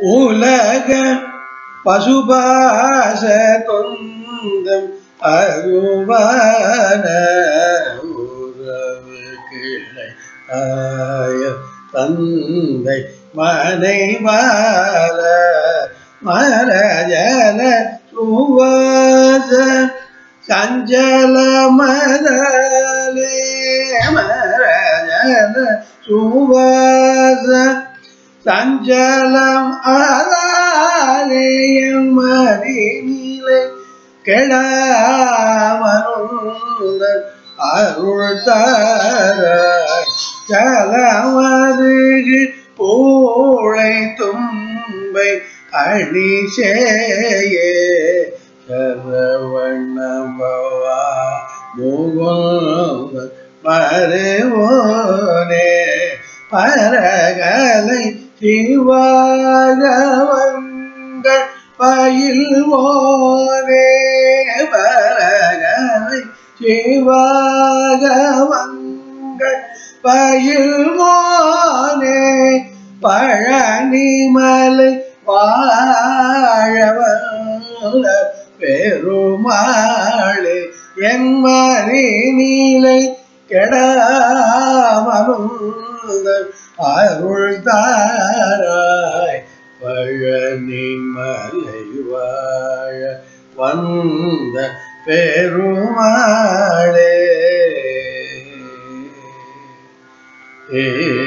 உலக பசுபாச தொந்தம் அருவான உறவு கிளை ஆய தந்தை மனைவால மரஜல சுவாச சஞ்சல மதலே மரஜல சுவாச சஞ்சலம் ஆலயம் மறிநிலை கெடாமருந்தன் அருள் தாராய் சலமருகு பூளை தும்பை அணிசேயே சரவணபவா முகோன் மறுவோனே பரகலை சிவாகவங்கள் பயில்வோனே பரகலை சிவாகவங்கள் பயில்வோனே பழனிமலை வாழவல்ல பெருமாளே என் மறி நீலை கெடாமருந்த அருள் தாராய் பழனி மலை வாழ வந்த பெருமாளே ஏ